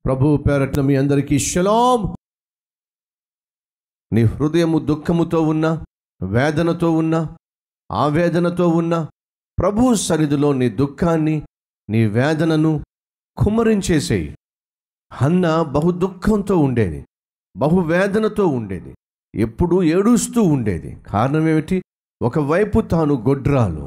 ప్రభు పేరట్ల మీ అందరికీ షలాం నీ హృదయము దుఃఖముతో ఉన్న వేదనతో ఉన్న ఆవేదనతో ఉన్న ప్రభు సన్నిధిలో నీ దుఃఖాన్ని నీ వేదనను కుమ్మరించేసేయి హన్న బహు దుఃఖంతో ఉండేది బహు వేదనతో ఉండేది ఎప్పుడూ ఏడుస్తూ ఉండేది కారణం ఏమిటి ఒకవైపు తాను గొడ్రాలు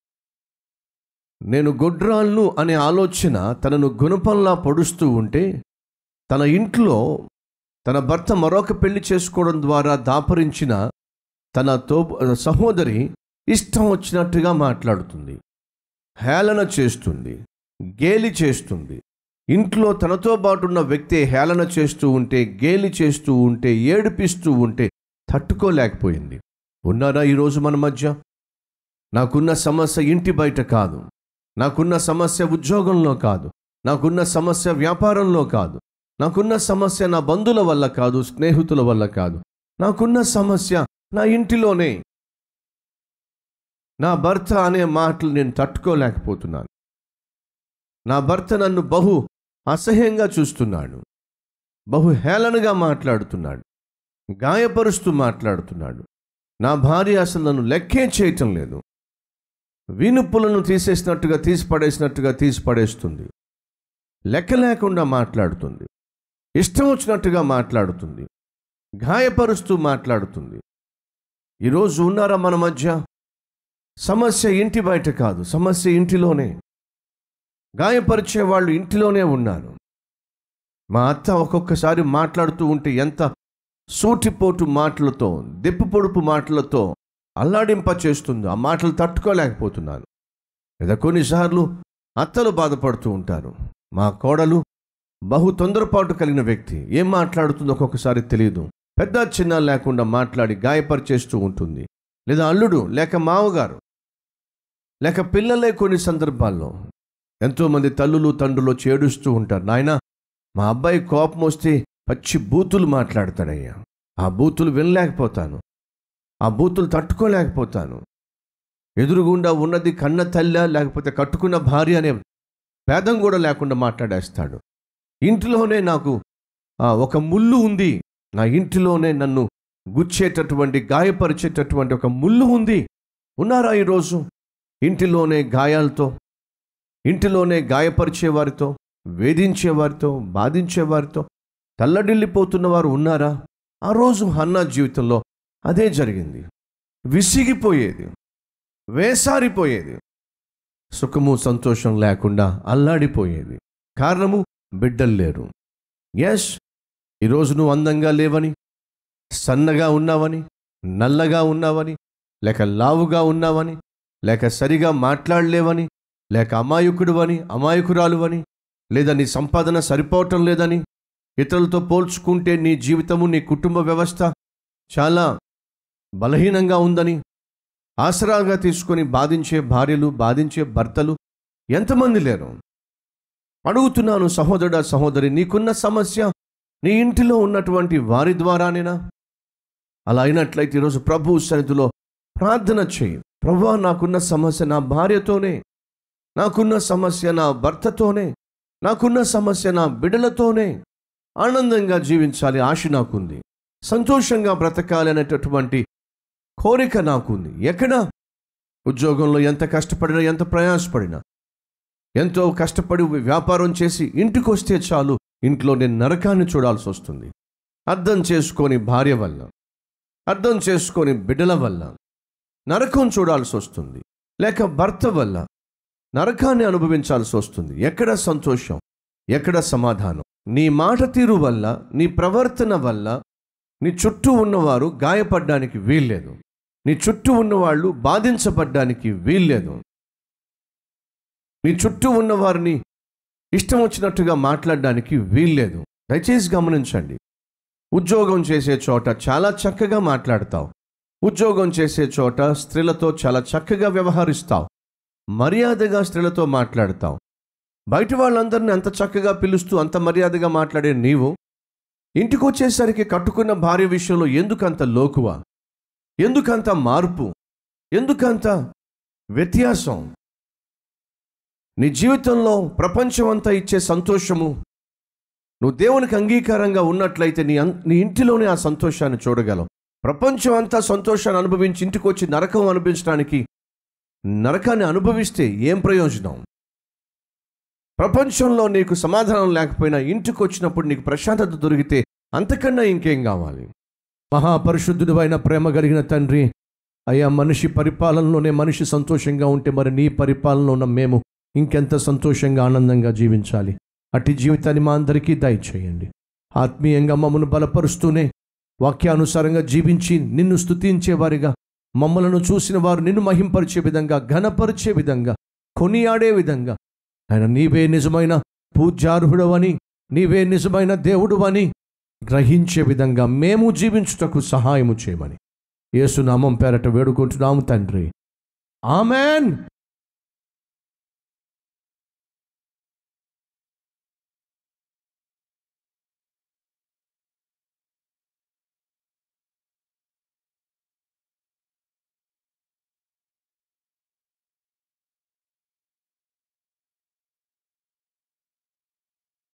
నేను గొడ్రాల్ను అనే ఆలోచన తనను గుణపంలా పొడుస్తూ ఉంటే తన ఇంట్లో తన భర్త మరొక పెళ్లి చేసుకోవడం ద్వారా దాపరించిన తన తో సహోదరి ఇష్టం వచ్చినట్టుగా మాట్లాడుతుంది హేళన చేస్తుంది గేలి చేస్తుంది ఇంట్లో తనతో పాటు ఉన్న వ్యక్తి హేళన చేస్తూ ఉంటే గేలి చేస్తూ ఉంటే ఏడిపిస్తూ ఉంటే తట్టుకోలేకపోయింది ఉన్నారా ఈరోజు మన మధ్య నాకున్న సమస్య ఇంటి బయట కాదు నాకున్న సమస్య ఉద్యోగంలో కాదు నాకున్న సమస్య వ్యాపారంలో కాదు నాకున్న సమస్య నా బంధువుల వల్ల కాదు స్నేహితుల వల్ల కాదు నాకున్న సమస్య నా ఇంటిలోనే నా భర్త అనే మాటలు నేను తట్టుకోలేకపోతున్నాను నా భర్త నన్ను బహు అసహ్యంగా చూస్తున్నాడు బహు హేళనగా మాట్లాడుతున్నాడు గాయపరుస్తూ మాట్లాడుతున్నాడు నా భార్య అసలు నన్ను లెక్కే చేయటం లేదు వీనుప్పులను తీసేసినట్టుగా తీసి పడేసినట్టుగా తీసి పడేస్తుంది లెక్క లేకుండా మాట్లాడుతుంది ఇష్టం వచ్చినట్టుగా మాట్లాడుతుంది గాయపరుస్తూ మాట్లాడుతుంది ఈరోజు ఉన్నారా మన మధ్య సమస్య ఇంటి బయట కాదు సమస్య ఇంటిలోనే గాయపరిచే వాళ్ళు ఇంటిలోనే ఉన్నారు మా అత్త ఒక్కొక్కసారి మాట్లాడుతూ ఉంటే ఎంత సూటిపోటు మాటలతో దెప్పు పొడుపు మాటలతో అల్లాడింప చేస్తుందో ఆ మాటలు తట్టుకోలేకపోతున్నాను లేదా కొన్నిసార్లు అత్తలు బాధపడుతూ ఉంటారు మా కోడలు బహు తొందరపాటు కలిగిన వ్యక్తి ఏం మాట్లాడుతుందో ఒక్కొక్కసారి తెలియదు పెద్ద చిన్న లేకుండా మాట్లాడి గాయపరిచేస్తూ ఉంటుంది లేదా అల్లుడు లేక మావగారు లేక పిల్లలే కొన్ని సందర్భాల్లో ఎంతోమంది తల్లులు తండ్రులు చేడుస్తూ ఉంటారు నాయన మా అబ్బాయి కోపం వస్తే పచ్చి బూతులు మాట్లాడతాడయ్యా ఆ బూతులు వినలేకపోతాను ఆ బూతులు తట్టుకోలేకపోతాను ఎదురుగుండా ఉన్నది కన్న తల్లి లేకపోతే కట్టుకున్న భార్య అనే భేదం కూడా లేకుండా మాట్లాడేస్తాడు ఇంటిలోనే నాకు ఆ, ఒక ముళ్ళు ఉంది నా ఇంటిలోనే నన్ను గుచ్చేటటువంటి గాయపరిచేటటువంటి ఒక ముళ్ళు ఉంది ఉన్నారా ఈరోజు ఇంటిలోనే గాయాలతో ఇంటిలోనే గాయపరిచే వారితో వేధించే వారితో బాధించే వారితో తల్లడిల్లిపోతున్న వారు ఉన్నారా ఆ రోజు హన్నా జీవితంలో అదే జరిగింది విసిగిపోయేది వేసారిపోయేది సుఖము సంతోషం లేకుండా అల్లాడిపోయేది కారణము బిడ్డలు లేరు ఎస్ ఈరోజు నువ్వు అందంగా లేవని సన్నగా ఉన్నావని నల్లగా ఉన్నావని లేక లావుగా ఉన్నావని లేక సరిగా మాట్లాడలేవని లేక అమాయకుడువని అమాయకురాలువని లేదా నీ సంపాదన సరిపోవటం లేదని ఇతరులతో పోల్చుకుంటే నీ జీవితము నీ కుటుంబ వ్యవస్థ చాలా బలహీనంగా ఉందని ఆసరాగా తీసుకొని బాధించే భార్యలు బాధించే భర్తలు ఎంతమంది లేరు అడుగుతున్నాను సహోదరుడా సహోదరి నీకున్న సమస్య నీ ఇంటిలో ఉన్నటువంటి వారి ద్వారానేనా అలా అయినట్లయితే ఈరోజు ప్రభు సన్నిధిలో ప్రార్థన చేయి ప్రభు నాకున్న సమస్య నా భార్యతోనే నాకున్న సమస్య నా భర్తతోనే నాకున్న సమస్య నా బిడ్డలతోనే ఆనందంగా జీవించాలి ఆశ నాకుంది సంతోషంగా బ్రతకాలి అనేటటువంటి కోరిక నాకుంది ఎక్కడ ఉద్యోగంలో ఎంత కష్టపడినా ఎంత ప్రయాసపడినా ఎంతో కష్టపడి వ్యాపారం చేసి ఇంటికి వస్తే చాలు ఇంట్లో నేను నరకాన్ని చూడాల్సి వస్తుంది అర్థం చేసుకొని భార్య వల్ల అర్థం చేసుకొని బిడ్డల వల్ల నరకం చూడాల్సి వస్తుంది లేక భర్త వల్ల నరకాన్ని అనుభవించాల్సి వస్తుంది ఎక్కడ సంతోషం ఎక్కడ సమాధానం నీ మాట తీరు వల్ల నీ ప్రవర్తన వల్ల నీ చుట్టూ ఉన్నవారు గాయపడ్డానికి వీల్లేదు నీ చుట్టూ ఉన్నవాళ్ళు బాధించబడ్డానికి వీల్లేదు నీ చుట్టూ ఉన్నవారిని ఇష్టం వచ్చినట్టుగా మాట్లాడడానికి వీల్లేదు దయచేసి గమనించండి ఉద్యోగం చేసే చోట చాలా చక్కగా మాట్లాడతావు ఉద్యోగం చేసే చోట స్త్రీలతో చాలా చక్కగా వ్యవహరిస్తావు మర్యాదగా స్త్రీలతో మాట్లాడతావు బయట వాళ్ళందరినీ అంత చక్కగా పిలుస్తూ అంత మర్యాదగా మాట్లాడే నీవు ఇంటికి వచ్చేసరికి కట్టుకున్న భార్య విషయంలో ఎందుకంత లోకువ ఎందుకంత మార్పు ఎందుకంత వ్యత్యాసం నీ జీవితంలో ప్రపంచమంతా ఇచ్చే సంతోషము నువ్వు దేవునికి అంగీకారంగా ఉన్నట్లయితే నీ అన్- నీ ఇంటిలోనే ఆ సంతోషాన్ని చూడగలవు ప్రపంచం అంతా సంతోషాన్ని అనుభవించి ఇంటికి వచ్చి నరకం అనిపించడానికి నరకాన్ని అనుభవిస్తే ఏం ప్రయోజనం ప్రపంచంలో నీకు సమాధానం లేకపోయినా ఇంటికి వచ్చినప్పుడు నీకు ప్రశాంతత దొరికితే అంతకన్నా ఇంకేం కావాలి మహాపరిశుద్ధుడు అయిన ప్రేమ కలిగిన తండ్రి అయ్యా మనిషి పరిపాలనలోనే మనిషి సంతోషంగా ఉంటే మరి నీ పరిపాలనలో ఉన్న మేము ఇంకెంత సంతోషంగా ఆనందంగా జీవించాలి అట్టి జీవితాన్ని మా అందరికీ దయచేయండి ఆత్మీయంగా మమ్మల్ని బలపరుస్తూనే వాక్యానుసారంగా జీవించి నిన్ను స్తుతించేవారిగా మమ్మలను చూసిన వారు నిన్ను మహింపరిచే విధంగా ఘనపరిచే విధంగా కొనియాడే విధంగా ఆయన నీవే నిజమైన పూజ్యార్హుడవని నీవే నిజమైన దేవుడువని గ్రహించే విధంగా మేము జీవించుటకు సహాయము చేయమని యేసునామం పేరట వేడుకుంటున్నాము తండ్రి ఆమెన్